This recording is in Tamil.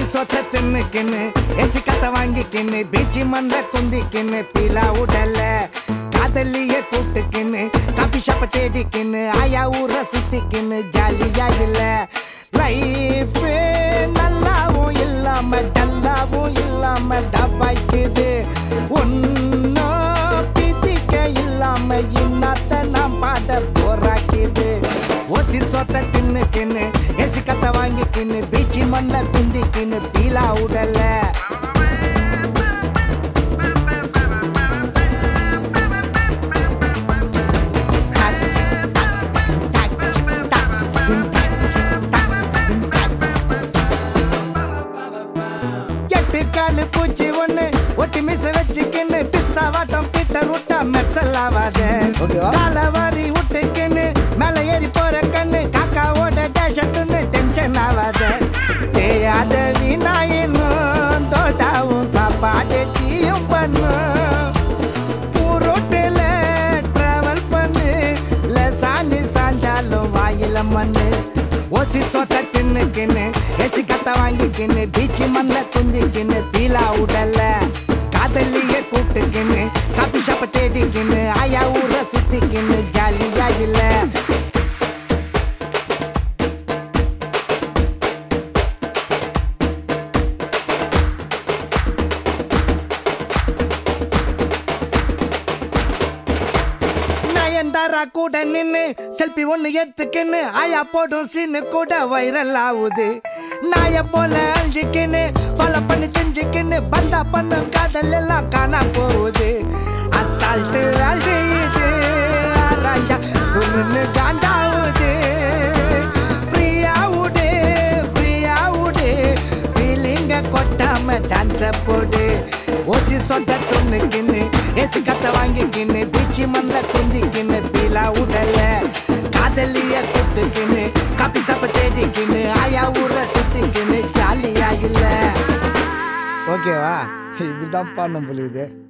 சொத்த தின்னுக்கின்னு எசி கத்த வாங்கிக்கின்னு பீச்சி மண்ட குந்திக்கின்னு பீலா உடல காதலிய கூட்டுக்கின்னு காபி ஷாப்ப தேடிக்கின்னு ஆயா ஊர சுத்திக்கின்னு ஜாலியா இல்ல லைஃப் நல்லாவும் இல்லாம டல்லாவும் இல்லாம டப்பாய்க்குது ஒன்னும் பிதிக்க இல்லாம இன்னத்த நாம் பாட போராக்கிது ஓசி சொத்த தின்னுக்கின்னு ஏசி கத்த வாங்கிக்கின்னு பீச்சி மண்ண குந்திக்கின்னு பீலா உடல எட்டு காலு பூச்சி ஒண்ணு ஒட்டி மிச வச்சுக்கின்னு பிஸ்தா வாட்டம் பீட்டர் விட்டா மெர்சல் ஆவாத ஓகேவா? கால வாரி விட்டுக்கின்னு மேல ஏறி போற கண்ணு காக்காவோட டேஷட்டுன்னு டென்ஷன் ஆவாத தேயாத வீணாயினும் தோட்டாவும் சாப்பாடு டீயும் பண்ணும் ஊரோட்டில டிராவல் பண்ணு லசானி சாஞ்சாலும் வாயில மண்ணு ஓசி சொத்த தின்னுக்கின்னு ஏசி கத்த வாங்கிக்கின்னு பீச்சி மண்ண குந்திக்கின்னு பீலா உடல காதலிய கூட்டுக்கின்னு காபி ஷாப்ப தேடிக்கின்னு ஆயா ஊர சுத்திக்கின்னு ஜாலியா இல்ல நயன்தாரா கூட நின்னு செல்ஃபி ஒண்ணு எடுத்துக்கின்னு ஆயா போடும் சீனு கூட வைரல் ஆகுது நாய போல அழிஞ்சுக்கின்னு ஃபாலோ பண்ணி செஞ்சுக்கின்னு பந்தா பண்ணும் காதல் எல்லாம் காணா போகுது அசால்ட்டு அழுது ராஜா சும்னு காண்டாவுது ஃப்ரீயா விடு ஃப்ரீயா விடு ஃபீலிங்க கொட்டாம டான்ஸ போடு ஓசி சொந்த துண்ணுக்கின்னு ஏசி கத்த வாங்கிக்கின்னு பீச்சி மண்ல குந்திக்கின்னு பீலா உடல காதலிய கூட்டுக்கின்னு காப்பி சாப்ப தேடிக்கின்னு ஆயா ஊர சுத்திக்கின்னு ஜாலியா இல்ல ஓகேவா இப்படிதான் பாடணும் போல இது